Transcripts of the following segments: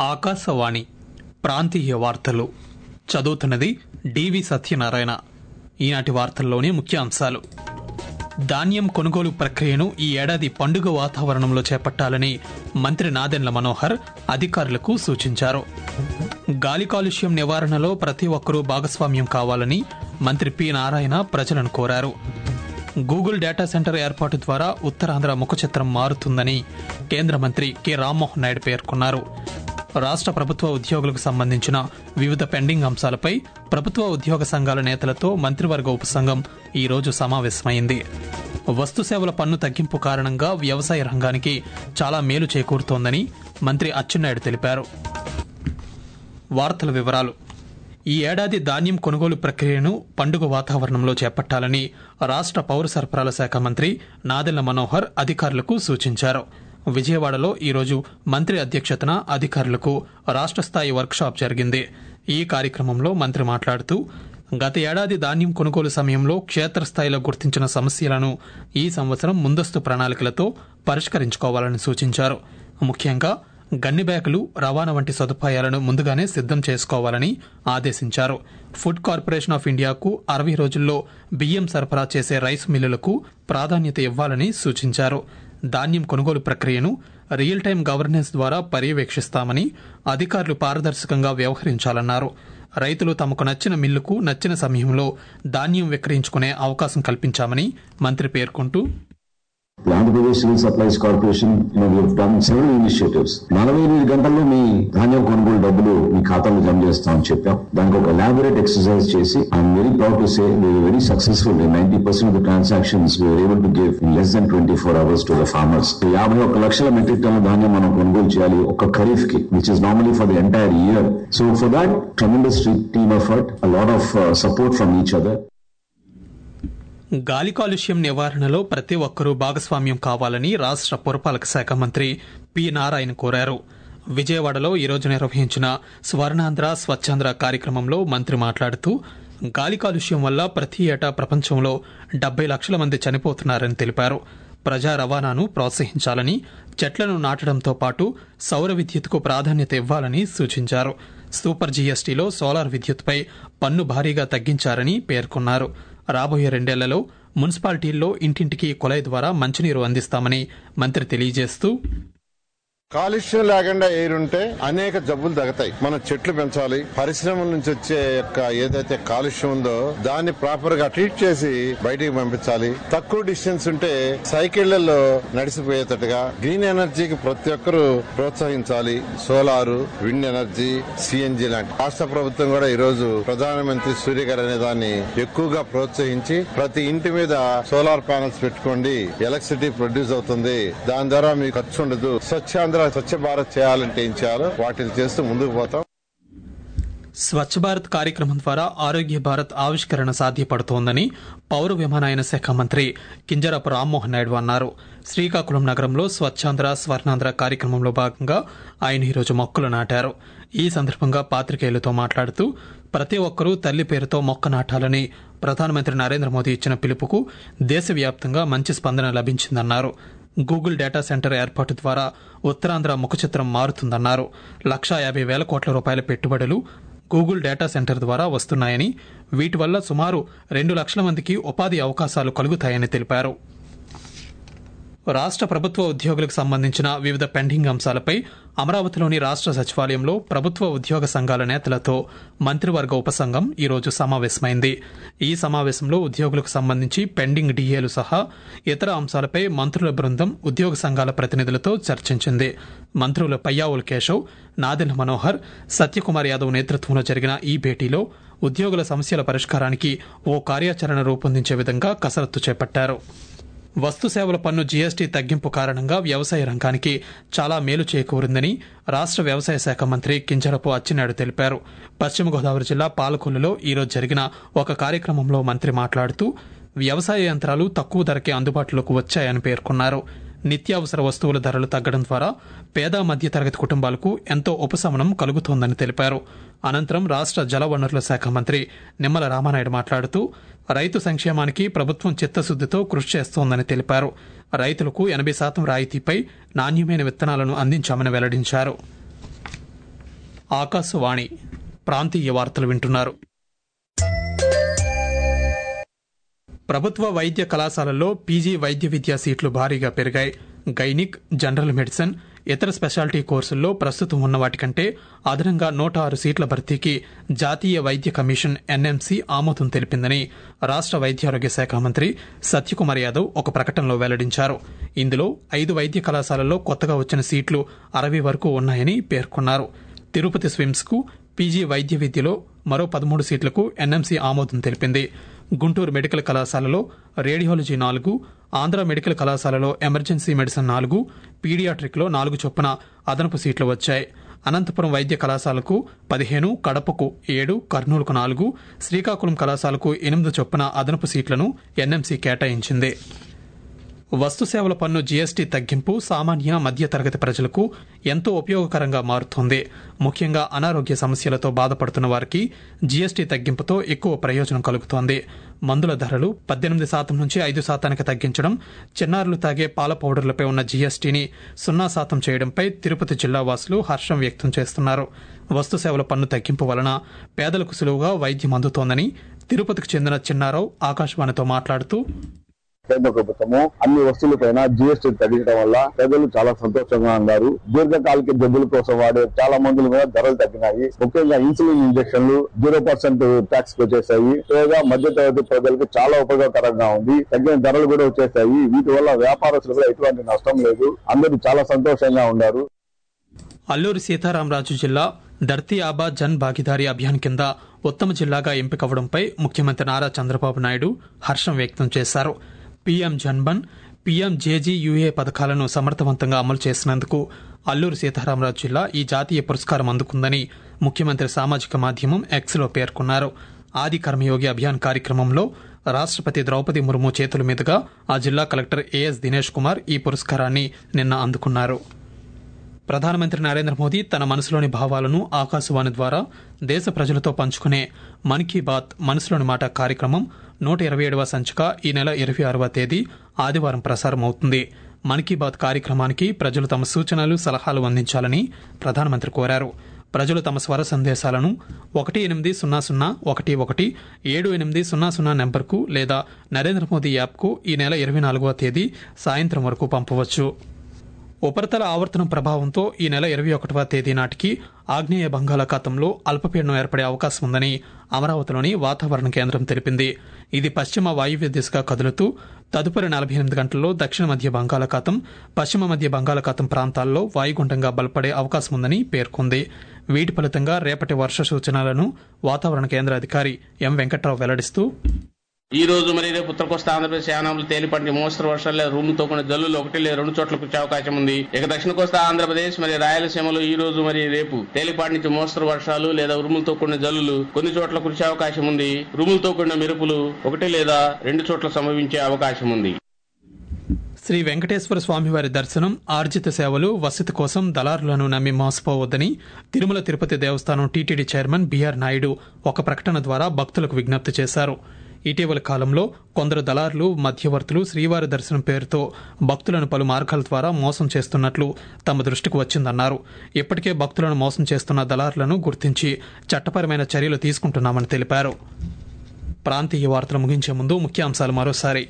ఆకాశవాణి ప్రాంతీయ వార్తలు చదువుతున్నది డివి సత్యనారాయణ ఈనాటి వార్తల్లోని ముఖ్య అంశాలు ధాన్యం కొనుగోలు ప్రక్రియను ఈ ఏడాది పండుగ వాతావరణంలో చేపట్టాలని మంత్రి నాదెండ్ల మనోహర్ అధికారులకు సూచించారు గాలి కాలుష్యం నివారణలో ప్రతి ఒక్కరూ భాగస్వామ్యం కావాలని మంత్రి పి నారాయణ ప్రజలను కోరారు గూగుల్ డేటా సెంటర్ ఏర్పాటు ద్వారా ఉత్తరాంధ్ర ముఖ చిత్రం మారుతుందని కేంద్ర మంత్రి కె రామ్మోహన్ నాయుడు పేర్కొన్నారు రాష్ట్ర ప్రభుత్వ ఉద్యోగులకు సంబంధించిన వివిధ పెండింగ్ అంశాలపై ప్రభుత్వ ఉద్యోగ సంఘాల నేతలతో మంత్రివర్గ ఉపసంఘం ఈ రోజు సమావేశమైంది వస్తు సేవల పన్ను తగ్గింపు కారణంగా వ్యవసాయ రంగానికి చాలా మేలు చేకూరుతోందని మంత్రి అచ్చెన్నాయుడు తెలిపారు వార్తల వివరాలు ఈ ఏడాది ధాన్యం కొనుగోలు ప్రక్రియను పండుగ వాతావరణంలో చేపట్టాలని రాష్ట్ర పౌర సరఫరాల శాఖ మంత్రి నాదెళ్ల మనోహర్ అధికారులకు సూచించారు విజయవాడలో ఈరోజు మంత్రి అధ్యక్షతన అధికారులకు రాష్ట్ర స్థాయి వర్క్షాప్ జరిగింది ఈ కార్యక్రమంలో మంత్రి మాట్లాడుతూ గత ఏడాది ధాన్యం కొనుగోలు సమయంలో క్షేత్రస్థాయిలో గుర్తించిన సమస్యలను ఈ సంవత్సరం ముందస్తు ప్రణాళికలతో పరిష్కరించుకోవాలని సూచించారు ముఖ్యంగా గన్ని బ్యాగులు రవాణా వంటి సదుపాయాలను ముందుగానే సిద్ధం చేసుకోవాలని ఆదేశించారు ఫుడ్ కార్పొరేషన్ ఆఫ్ ఇండియాకు అరవై రోజుల్లో బియ్యం సరఫరా చేసే రైస్ మిల్లులకు ప్రాధాన్యత ఇవ్వాలని సూచించారు ధాన్యం కొనుగోలు ప్రక్రియను రియల్ టైం గవర్నెన్స్ ద్వారా పర్యవేక్షిస్తామని అధికారులు పారదర్శకంగా వ్యవహరించాలన్నారు రైతులు తమకు నచ్చిన మిల్లుకు నచ్చిన సమయంలో ధాన్యం విక్రయించుకునే అవకాశం కల్పించామని మంత్రి పేర్కొంటూ The Andhra Pradesh Civil Supplies Corporation, you know, we have done several initiatives. నలభై ఎనిమిది గంటల్లో మీ ధాన్యం కొనుగోలు డబ్బులు మీ ఖాతాలో జమ చేస్తామని చెప్పాం దానికి ఒక ఎలాబొరేట్ ఎక్సర్సైజ్ చేసి I'm very proud to say we were very successful in 90% of the transactions we were able to give in less than 24 hours to the farmers. యాభై ఒక్క లక్షల మెట్రిక్ టన్నుల ధాన్యం మనం కొనుగోలు చేయాలి ఒక ఖరీఫ్ కి which is normally for the entire year so for that tremendous team effort a lot of support from each other గాలి కాలుష్యం నివారణలో ప్రతి ఒక్కరూ భాగస్వామ్యం కావాలని రాష్ట్ర పురపాలక శాఖ మంత్రి పి నారాయణ కోరారు విజయవాడలో ఈరోజు నిర్వహించిన స్వర్ణాంధ్ర స్వచ్ఛాంధ్ర కార్యక్రమంలో మంత్రి మాట్లాడుతూ గాలి కాలుష్యం వల్ల ప్రతి ఏటా ప్రపంచంలో డెబ్బై లక్షల మంది చనిపోతున్నారని తెలిపారు ప్రజా రవాణాను ప్రోత్సహించాలని చెట్లను నాటడంతో పాటు సౌర విద్యుత్కు ప్రాధాన్యత ఇవ్వాలని సూచించారు సూపర్ జీఎస్టీలో సోలార్ విద్యుత్పై పన్ను భారీగా తగ్గించారని పేర్కొన్నారు రాబోయే రెండేళ్లలో మున్సిపాలిటీల్లో ఇంటింటికి కుళాయి ద్వారా మంచినీరు అందిస్తామని మంత్రి తెలియజేస్తూ కాలుష్యం లేకుండా ఎయిర్ ఉంటే అనేక జబ్బులు తగ్గుతాయి మనం చెట్లు పెంచాలి పరిశ్రమల నుంచి వచ్చే యొక్క ఏదైతే కాలుష్యం ఉందో దాన్ని ప్రాపర్ గా ట్రీట్ చేసి బయటికి పంపించాలి తక్కువ డిస్టెన్స్ ఉంటే సైకిళ్లలో నడిచిపోయేటట్టుగా గ్రీన్ ఎనర్జీకి ప్రతి ఒక్కరూ ప్రోత్సహించాలి సోలారు విండ్ ఎనర్జీ సిఎన్జి లాంటి రాష్ట్ర ప్రభుత్వం కూడా ఈ రోజు ప్రధానమంత్రి సూర్యగారు అనే దాన్ని ఎక్కువగా ప్రోత్సహించి ప్రతి ఇంటి మీద సోలార్ ప్యానల్స్ పెట్టుకోండి ఎలక్ట్రిసిటీ ప్రొడ్యూస్ అవుతుంది దాని ద్వారా మీకు ఖర్చు ఉండదు స్వచ్ఛాంధ్ర స్వచ్ఛ భారత్ చేయాలంటే ఏం చేయాలో వాటిని చేస్తూ ముందుకు పోతాం స్వచ్ఛ భారత్ కార్యక్రమం ద్వారా ఆరోగ్య భారత్ ఆవిష్కరణ సాధ్యపడుతోందని పౌర విమానయాన శాఖ మంత్రి కింజరాపు రామ్మోహన్ నాయుడు అన్నారు శ్రీకాకుళం నగరంలో స్వచ్ఛాంధ్ర స్వర్ణాంధ్ర కార్యక్రమంలో భాగంగా ఆయన ఈరోజు మొక్కలు నాటారు ఈ సందర్భంగా పాత్రికేయులతో మాట్లాడుతూ ప్రతి ఒక్కరూ తల్లి పేరుతో మొక్క నాటాలని ప్రధానమంత్రి నరేంద్ర మోదీ ఇచ్చిన పిలుపుకు దేశవ్యాప్తంగా మంచి స్పందన లభించిందన్నారు గూగుల్ డేటా సెంటర్ ఏర్పాటు ద్వారా ఉత్తరాంధ్ర ముఖ చిత్రం మారుతుందన్నారు లక్షా యాభై వేల కోట్ల రూపాయల పెట్టుబడులు గూగుల్ డేటా సెంటర్ ద్వారా వస్తున్నాయని వీటి వల్ల సుమారు రెండు లక్షల మందికి ఉపాధి అవకాశాలు కలుగుతాయని తెలిపారు రాష్ట్ర ప్రభుత్వ ఉద్యోగులకు సంబంధించిన వివిధ పెండింగ్ అంశాలపై అమరావతిలోని రాష్ట్ర సచివాలయంలో ప్రభుత్వ ఉద్యోగ సంఘాల నేతలతో మంత్రివర్గ ఉపసంఘం ఈరోజు సమావేశమైంది ఈ సమావేశంలో ఉద్యోగులకు సంబంధించి పెండింగ్ డిఏలు సహా ఇతర అంశాలపై మంత్రుల బృందం ఉద్యోగ సంఘాల ప్రతినిధులతో చర్చించింది మంత్రులు పయ్యావుల కేశవ్ నాదెల్ మనోహర్ సత్యకుమార్ యాదవ్ నేతృత్వంలో జరిగిన ఈ భేటీలో ఉద్యోగుల సమస్యల పరిష్కారానికి ఓ కార్యాచరణ రూపొందించే విధంగా కసరత్తు చేపట్టారు వస్తు సేవల పన్ను జీఎస్టీ తగ్గింపు కారణంగా వ్యవసాయ రంగానికి చాలా మేలు చేకూరిందని రాష్ట్ర వ్యవసాయ శాఖ మంత్రి కింజరపు అచ్చెన్నాయుడు తెలిపారు పశ్చిమ గోదావరి జిల్లా పాలకొల్లులో ఈరోజు జరిగిన ఒక కార్యక్రమంలో మంత్రి మాట్లాడుతూ వ్యవసాయ యంత్రాలు తక్కువ ధరకే అందుబాటులోకి వచ్చాయని పేర్కొన్నారు నిత్యావసర వస్తువుల ధరలు తగ్గడం ద్వారా పేద మధ్యతరగతి కుటుంబాలకు ఎంతో ఉపశమనం కలుగుతోందని తెలిపారు అనంతరం రాష్ట్ర జలవనరుల శాఖ మంత్రి నిమ్మల రామానాయుడు మాట్లాడుతూ రైతు సంక్షేమానికి ప్రభుత్వం చిత్తశుద్దితో కృషి చేస్తోందని తెలిపారు రైతులకు ఎనభై శాతం రాయితీపై నాణ్యమైన విత్తనాలను అందించామని వెల్లడించారు ఆకాశవాణి ప్రాంతీయ వార్తలు వింటున్నారు ప్రభుత్వ వైద్య కళాశాలల్లో పీజీ వైద్య విద్యా సీట్లు భారీగా పెరిగాయి గైనిక్ జనరల్ మెడిసిన్ ఇతర స్పెషాలిటీ కోర్సుల్లో ప్రస్తుతం ఉన్న వాటికంటే అదనంగా నూట ఆరు సీట్ల భర్తీకి జాతీయ వైద్య కమిషన్ ఎన్ఎంసీ ఆమోదం తెలిపిందని రాష్ట్ర వైద్యారోగ్య శాఖ మంత్రి సత్యకుమార్ యాదవ్ ఒక ప్రకటనలో వెల్లడించారు ఇందులో ఐదు వైద్య కళాశాలల్లో కొత్తగా వచ్చిన సీట్లు అరవై వరకు ఉన్నాయని పేర్కొన్నారు తిరుపతి స్విమ్స్ కు పీజీ వైద్య విద్యలో మరో పదమూడు సీట్లకు ఎన్ఎంసీ ఆమోదం తెలిపింది గుంటూరు మెడికల్ కళాశాలలో రేడియాలజీ నాలుగు ఆంధ్ర మెడికల్ కళాశాలలో ఎమర్జెన్సీ మెడిసిన్ నాలుగు పీడియాట్రిక్లో నాలుగు చొప్పున అదనపు సీట్లు వచ్చాయి అనంతపురం వైద్య కళాశాలకు పదిహేను కడపకు ఏడు కర్నూలుకు నాలుగు శ్రీకాకుళం కళాశాలకు ఎనిమిది చొప్పున అదనపు సీట్లను ఎన్ఎంసీ కేటాయించింది వస్తు సేవల పన్ను జీఎస్టీ తగ్గింపు సామాన్య మధ్య తరగతి ప్రజలకు ఎంతో ఉపయోగకరంగా మారుతోంది ముఖ్యంగా అనారోగ్య సమస్యలతో బాధపడుతున్న వారికి జీఎస్టీ తగ్గింపుతో ఎక్కువ ప్రయోజనం కలుగుతోంది మందుల ధరలు పద్దెనిమిది శాతం నుంచి ఐదు శాతానికి తగ్గించడం చిన్నారులు తాగే పాల పౌడర్లపై ఉన్న జీఎస్టీని సున్నా శాతం చేయడంపై తిరుపతి జిల్లా వాసులు హర్షం వ్యక్తం చేస్తున్నారు వస్తు సేవల పన్ను తగ్గింపు వలన పేదలకు సులువుగా వైద్యం అందుతోందని తిరుపతికి చెందిన చిన్నారావు ఆకాశవాణితో మాట్లాడుతూ కేంద్ర ప్రభుత్వము అన్ని వస్తువులపైన జిఎస్టీ తగ్గించడం వల్ల ప్రజలు చాలా సంతోషంగా ఉన్నారు దీర్ఘకాలిక జబ్బుల కోసం వాడే చాలా మందుల మీద ధరలు తగ్గినాయి ముఖ్యంగా ఇన్సులిన్ ఇంజక్షన్లు జీరో పర్సెంట్ ట్యాక్స్ వచ్చేసాయి పేద మధ్య తరగతి ప్రజలకు చాలా ఉపయోగకరంగా ఉంది తగ్గిన ధరలు కూడా వచ్చేసాయి వీటి వల్ల వ్యాపారస్తులు కూడా ఎటువంటి నష్టం లేదు అందరూ చాలా సంతోషంగా ఉన్నారు అల్లూరి సీతారామరాజు జిల్లా ధర్తీ ఆబా జన్ భాగీదారీ అభియాన్ కింద ఉత్తమ జిల్లాగా ఎంపికవడంపై ముఖ్యమంత్రి నారా చంద్రబాబు నాయుడు హర్షం వ్యక్తం చేశారు పీఎం జన్బన్ పీఎం జేజీయూఏ పథకాలను సమర్థవంతంగా అమలు చేసినందుకు అల్లూరు సీతారామరాజు జిల్లా ఈ జాతీయ పురస్కారం అందుకుందని ముఖ్యమంత్రి సామాజిక మాధ్యమం ఎక్స్లో పేర్కొన్నారు ఆది కర్మయోగి అభియాన్ కార్యక్రమంలో రాష్ట్రపతి ద్రౌపది ముర్ము చేతుల మీదుగా ఆ జిల్లా కలెక్టర్ ఏఎస్ దినేష్ కుమార్ ఈ పురస్కారాన్ని నిన్న అందుకున్నారు ప్రధానమంత్రి నరేంద్ర మోదీ తన మనసులోని భావాలను ఆకాశవాణి ద్వారా దేశ ప్రజలతో పంచుకునే మన్ కీ బాత్ మనసులోని మాట కార్యక్రమం నూట ఇరవై ఏడవ సంచిక ఈ నెల ఇరవై ఆరవ తేదీ ఆదివారం ప్రసారం అవుతుంది మన్ కీ బాత్ కార్యక్రమానికి ప్రజలు తమ సూచనలు సలహాలు అందించాలని ప్రధానమంత్రి కోరారు ప్రజలు తమ స్వర సందేశాలను ఒకటి ఎనిమిది సున్నా సున్నా ఒకటి ఒకటి ఏడు ఎనిమిది సున్నా సున్నా నెంబర్కు లేదా నరేంద్ర మోదీ యాప్కు ఈ నెల ఇరవై నాలుగవ తేదీ సాయంత్రం వరకు పంపవచ్చు ఉపరితల ఆవర్తనం ప్రభావంతో ఈ నెల ఇరవై ఒకటవ తేదీ నాటికి ఆగ్నేయ బంగాళాఖాతంలో అల్పపీడనం ఏర్పడే అవకాశం ఉందని అమరావతిలోని వాతావరణ కేంద్రం తెలిపింది ఇది పశ్చిమ వాయువ్య దిశగా కదులుతూ తదుపరి నలభై ఎనిమిది గంటల్లో దక్షిణ మధ్య బంగాళాఖాతం పశ్చిమ మధ్య బంగాళాఖాతం ప్రాంతాల్లో వాయుగుండంగా బలపడే అవకాశం ఉందని పేర్కొంది వీటి ఫలితంగా రేపటి వర్ష సూచనలను వాతావరణ కేంద్ర అధికారి ఎం వెంకట్రావు వెల్లడిస్తూ ఈ రోజు మరి రేపు ఉత్తర కోస్తా ఆంధ్రప్రదేశ్ యానాములు తేలిపంటి మోస్తరు వర్షాలు లేదా రూములతో కొన్ని జల్లులు ఒకటి లేదా రెండు చోట్ల కురిసే అవకాశం ఉంది ఇక దక్షిణ కోస్తా ఆంధ్రప్రదేశ్ మరి రాయలసీమలో ఈ రోజు మరి రేపు తేలిపాటి నుంచి మోస్తరు వర్షాలు లేదా ఉరుములతో కూడిన జల్లులు కొన్ని చోట్ల కురిసే అవకాశం ఉంది ఉరుములతో కూడిన మెరుపులు ఒకటి లేదా రెండు చోట్ల సంభవించే అవకాశం ఉంది శ్రీ వెంకటేశ్వర స్వామివారి దర్శనం ఆర్జిత సేవలు వసతి కోసం దళారులను నమ్మి మోసపోవద్దని తిరుమల తిరుపతి దేవస్థానం టీటీడీ చైర్మన్ బీఆర్ నాయుడు ఒక ప్రకటన ద్వారా భక్తులకు విజ్ఞప్తి చేశారు ఇటీవల కాలంలో కొందరు దళారులు మధ్యవర్తులు శ్రీవారి దర్శనం పేరుతో భక్తులను పలు మార్గాల ద్వారా మోసం చేస్తున్నట్లు తమ దృష్టికి వచ్చిందన్నారు ఇప్పటికే భక్తులను మోసం చేస్తున్న దళారులను గుర్తించి చట్టపరమైన చర్యలు తీసుకుంటున్నామని తెలిపారు ప్రాంతీయ వార్తలు ముగించే ముందు ముఖ్యాంశాలు మరోసారి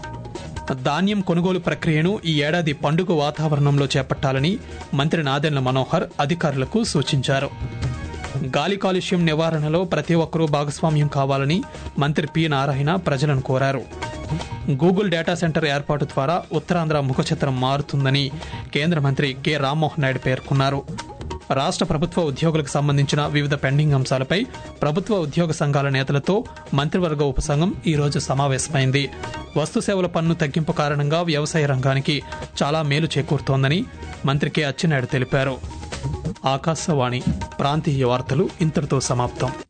ధాన్యం కొనుగోలు ప్రక్రియను ఈ ఏడాది పండుగ వాతావరణంలో చేపట్టాలని మంత్రి నాదెండ్ల మనోహర్ అధికారులకు సూచించారు గాలి కాలుష్యం నివారణలో ప్రతి ఒక్కరూ భాగస్వామ్యం కావాలని మంత్రి పి నారాయణ ప్రజలను కోరారు గూగుల్ డేటా సెంటర్ ఏర్పాటు ద్వారా ఉత్తరాంధ్ర ముఖచిత్రం మారుతుందని కేంద్ర మంత్రి కె రామ్మోహన్ నాయుడు పేర్కొన్నారు రాష్ట్ర ప్రభుత్వ ఉద్యోగులకు సంబంధించిన వివిధ పెండింగ్ అంశాలపై ప్రభుత్వ ఉద్యోగ సంఘాల నేతలతో మంత్రివర్గ ఉపసంఘం ఈ రోజు సమావేశమైంది వస్తు సేవల పన్ను తగ్గింపు కారణంగా వ్యవసాయ రంగానికి చాలా మేలు చేకూరుతోందని మంత్రి కె అచ్చెన్నాయుడు తెలిపారు ఆకాశవాణి ప్రాంతీయ వార్తలు ఇంతటితో సమాప్తం